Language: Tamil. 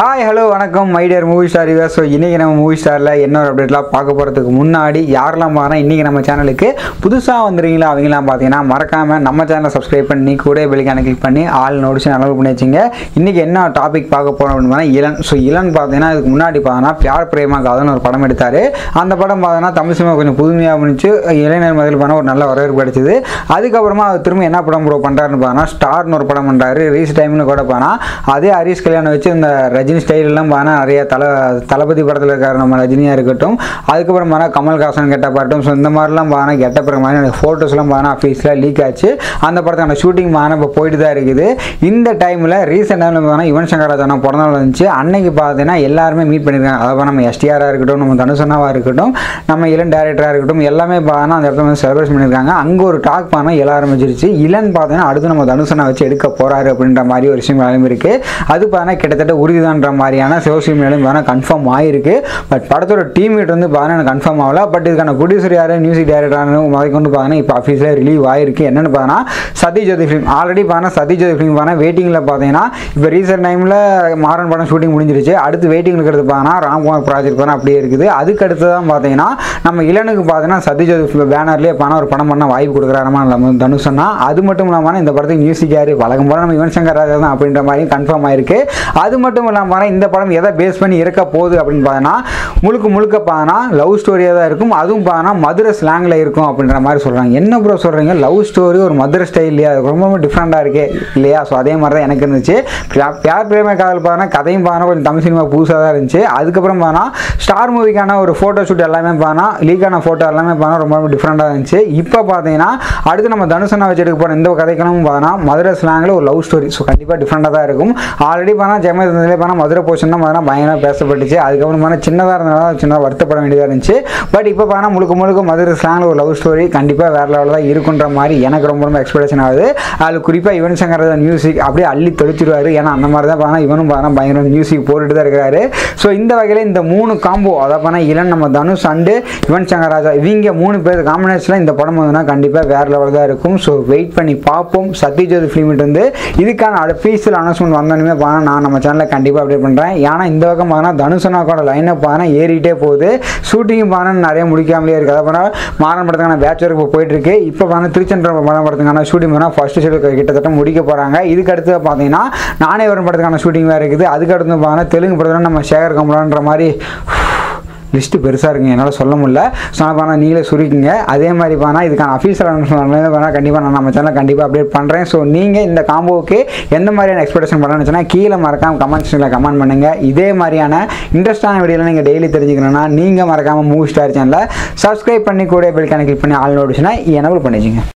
ஹாய் ஹலோ வணக்கம் my dear movie star river so இன்றைக்கி நம்ம மூவி ஸ்டாரில் என்ன ஒரு அப்டேட்லாம் பார்க்க போகிறதுக்கு முன்னாடி யாரெல்லாம் பாருன்னா இன்றைக்கி நம்ம சேனலுக்கு புதுசாக வந்துருக்கீங்களா அவங்களாம் பார்த்தீங்கன்னா மறக்காமல் நம்ம சேனலை சப்ஸ்கிரைப் பண்ணி கூட பெல்லைக்கான கிளிக் பண்ணி ஆல் நோட்டிஷன் அலோவ் பண்ணி வச்சுங்க இன்றைக்கி என்ன டாபிக் பார்க்க போகிறோம் அப்படின்னு பார்த்தா இளன் ஸோ இளன் பார்த்தீங்கன்னா இதுக்கு முன்னாடி பார்த்தீங்கன்னா பியார் பிரேமா காதல்னு ஒரு படம் எடுத்தார் அந்த படம் பார்த்தீங்கன்னா தமிழ் சினிமா கொஞ்சம் புதுமையாக இருந்துச்சு இளைஞர் மதில் பண்ண ஒரு நல்ல வரவேற்பு கிடைச்சிது அதுக்கப்புறமா அவர் திரும்ப என்ன படம் ப்ரோ பண்ணுறாருன்னு பார்த்தா ஸ்டார்னு ஒரு படம் பண்ணுறாரு ரீஸ் டைம்னு கூட போனால் அதே ஹரிஷ் கல்யாணம் வச்சு இந்த ரஜினி ஸ்டைலெல்லாம் பார்த்தா நிறைய தல தளபதி படத்தில் இருக்கார் நம்ம ரஜினியாக இருக்கட்டும் அதுக்கப்புறம் பார்த்தா கமல்ஹாசன் கெட்டப் ஆகட்டும் ஸோ இந்த மாதிரிலாம் பார்த்தா கெட்டப் மாதிரி எனக்கு ஃபோட்டோஸ்லாம் பார்த்தா ஆஃபீஸில் லீக் ஆச்சு அந்த படத்துக்கான ஷூட்டிங் பார்த்தா இப்போ போயிட்டு தான் இருக்குது இந்த டைமில் ரீசெண்ட் டைமில் பார்த்தா யுவன் சங்கர் ராஜா பிறந்த நாள் வந்துச்சு அன்னைக்கு பார்த்தீங்கன்னா எல்லாருமே மீட் பண்ணியிருக்காங்க அதாவது நம்ம எஸ்டிஆராக இருக்கட்டும் நம்ம தனுசனாவாக இருக்கட்டும் நம்ம இளன் டேரக்டராக இருக்கட்டும் எல்லாமே பார்த்தா அந்த இடத்துல வந்து செலிப்ரேட் பண்ணியிருக்காங்க அங்கே ஒரு டாக் பார்த்தா எல்லாம் ஆரம்பிச்சிருச்சு இளன் பார்த்தீங்கன்னா அடுத்து நம்ம தனுசனை வச்சு எடுக்க போகிறாரு அப்படின்ற மாதிரி ஒரு விஷயம் கிளம்பியிருக்கு அது பார்த்தா கிட்டத்தட்ட உறுதிதான்ற மாதிரியான சோசியல் மீடியாலும் பார்த்தா கன்ஃபார்ம் ஆயிருக்கு பட் படத்தோட டீம் மீட் வந்து பார்த்தா எனக்கு கன்ஃபார்ம் ஆகல பட் இதுக்கான ப்ரொடியூசர் யார் மியூசிக் டைரக்டர் முதல் கொண்டு பார்த்தீங்கன்னா இப்போ ஆஃபீஸில் ரிலீவ் ஆயிருக்கு என்னென்னு பார்த்தா சதி ஜோதி ஃபிலிம் ஆல்ரெடி பார்த்தா சதி ஜோதி ஃபிலிம் பார்த்தா வெயிட்டிங்கில் பார்த்தீங்கன்னா இப்போ ரீசெண்ட் டைமில் மாறன் படம் ஷூட்டிங் முடிஞ்சிருச்சு அடுத்து வெயிட்டிங் இருக்கிறது பார்த்தா ராம்குமார் ப்ராஜெக்ட் பார்த்தா அப்படியே இருக்குது அதுக்கு அடுத்து தான் பார்த்தீங்கன்னா நம்ம இளனுக்கு பார்த்தீங்கன்னா சத்யஜோதி பேனர்லேயே பணம் ஒரு படம் பண்ண வாய்ப்பு கொடுக்குறாருமா நம்ம தனுஷன்னா அது மட்டும் இல்லாமல் இந்த படத்துக்கு மியூசிக் யார் வழக்கம் போல நம்ம யுவன் சங்கர் ராஜா தான் அப்படின்ற மாதிரியும் கன்ஃபார்ம் ஆயிருக்கு அது மட்டும் இல்லாமல் இந்த படம் எதை பேஸ் பண்ணி இருக்க போகுது அப்படின்னு பார்த்தீங்கன்னா முழுக்க முழுக்க பார்த்தா லவ் ஸ்டோரியாக தான் இருக்கும் அதுவும் பார்த்தா மதுரை ஸ்லாங்கில் இருக்கும் அப்படின்ற மாதிரி சொல்கிறாங்க என்ன ப்ரோ சொல்கிறீங்க லவ் ஸ்டோரி ஒரு மதுரை ஸ்டைல் இல்லையா அது ரொம்ப ரொம்ப டிஃப்ரெண்ட்டாக இருக்கே இல்லையா ஸோ அதே மாதிரி தான் எனக்கு இருந்துச்சு பியா- பியார் பிரேம காதல் பார்த்தா கதையும் பார்த்தா கொஞ்சம் தமிழ் சினிமா புதுசாக தான் இருந்துச்சு அதுக்கப்புறம் பார்த்தா ஸ்டார் மூவிக்கான ஒரு ஃபோட்டோ ஷூட் எல்லாமே பார்த்தா லீக்கான ஃபோட்டோ எல்லாமே பார்த்தா ரொம்ப ரொம்ப டிஃப்ரெண்ட்டாக இருந்துச்சு இப்போ பார்த்தீங்கன்னா அடுத்து நம்ம தனுஷனா வச்சு எடுக்க போகிற இந்த கதைக்கணும் பார்த்தா மதுரை ஸ்லாங்கில் ஒரு லவ் ஸ்டோரி ஸோ கண்டிப்பாக டிஃப்ரெண்ட்டாக தான் இருக்கும் ஆல்ரெடி பார்த்தா ஜெயமதி இருந்ததுலேயே பார்த்தா மதுரை போர்ஷன் தான் பார்த்தா பயங்கரமாக பேசப்பட்டுச்சு அதுக்கப்புறம் பார்த்தா சின்னதாக இருந்தனால சின்னதாக வருத்தப்பட வேண்டியதாக இருந்துச்சு பட் இப்போ பார்த்தா முழுக்க முழுக்க மதுரை ஸ்லாங்கில் ஒரு லவ் ஸ்டோரி கண்டிப்பாக வேறு லெவலில் தான் இருக்குன்ற மாதிரி எனக்கு ரொம்ப ரொம்ப எக்ஸ்பெக்டேஷன் ஆகுது அதில் குறிப்பாக யுவன் சங்கர் ராஜா மியூசிக் அப்படியே அள்ளி தெளிச்சிருவாரு ஏன்னா அந்த மாதிரி தான் பார்த்தா இவனும் பார்த்தா பயங்கர மியூசிக் போட்டுட்டு தான் இருக்கிறாரு ஸோ இந்த வகையில் இந்த மூணு காம்போ அதாவது பார்த்தா இளன் நம்ம தனுஷ் அண்டு யுவன் சங்கர் ராஜா இவங்க மூணு பேர் காம்பினேஷனில் இந்த படம் வந்துன்னா கண்டிப்பாக வேறு லெவல் தான் இருக்கும் ஸோ வெயிட் பண்ணி பார்ப்போம் சத்யஜோதி ஃபிலிமிட் வந்து இதுக்கான அஃபீஷியல் அனௌன்ஸ்மெண்ட் வந்தோடனே பார்த்தா நான் நம்ம சேனலில் கண்டிப்பாக அப்டேட் பண்ணுறேன் ஏன்னா இந்த பக்கம் பார்த்தா தனுஷனாக்கோட லைனப் பார்த்தா ஏறிட்டே போகுது ஷூட்டிங் பார்த்தா நிறைய முடிக்காமலே இருக்குது அதை பார்த்தா மாறன் படத்துக்கான பேட்ச் ஒர்க் இப்போ போயிட்டு இருக்கு இப்போ பார்த்தா திருச்சென்ற படம் படத்துக்கான ஷூட்டிங் பார்த்தா ஃபர்ஸ்ட் ஷெடியூல் கிட்டத்தட்ட முடிக்க போகிறாங்க இதுக்கு அடுத்து பார்த்தீங்கன்னா நானே வரும் படத்துக்கான ஷூட்டிங் வேறு இருக்குது அதுக்கு அடுத்து பார்த்தா தெலுங்கு படத்தில் நம்ம சேகர் கமலான்ற மாதிரி லிஸ்ட்டு பெருசாக இருக்குங்க என்னால் சொல்ல முடியல ஸோ நான் பண்ணால் நீங்களே சுருக்கிங்க அதே மாதிரி பண்ணா இதுக்கான அஃபீஷியல் அனௌன்ஸ்மெண்ட் பண்ணால் கண்டிப்பாக நான் நம்ம சேனலில் கண்டிப்பாக அப்டேட் பண்ணுறேன் ஸோ நீங்கள் இந்த காம்போவுக்கு எந்த மாதிரியான எக்ஸ்பெக்டேஷன் பண்ணணும்னு சொன்னால் கீழே மறக்காம கமெண்ட் செக்ஷனில் கமெண்ட் பண்ணுங்கள் இதே மாதிரியான இன்ட்ரெஸ்டான வீடியோலாம் நீங்கள் டெய்லி தெரிஞ்சுக்கணும்னா நீங்கள் மறக்காமல் மூவி ஸ்டார் சேனலை சப்ஸ்கிரைப் பண்ணி கூட பெல் கணக்கு கிளிக் பண்ணி ஆல் நோட்டிஸ்னால் எனபிள் பண்ணிச்சுங்க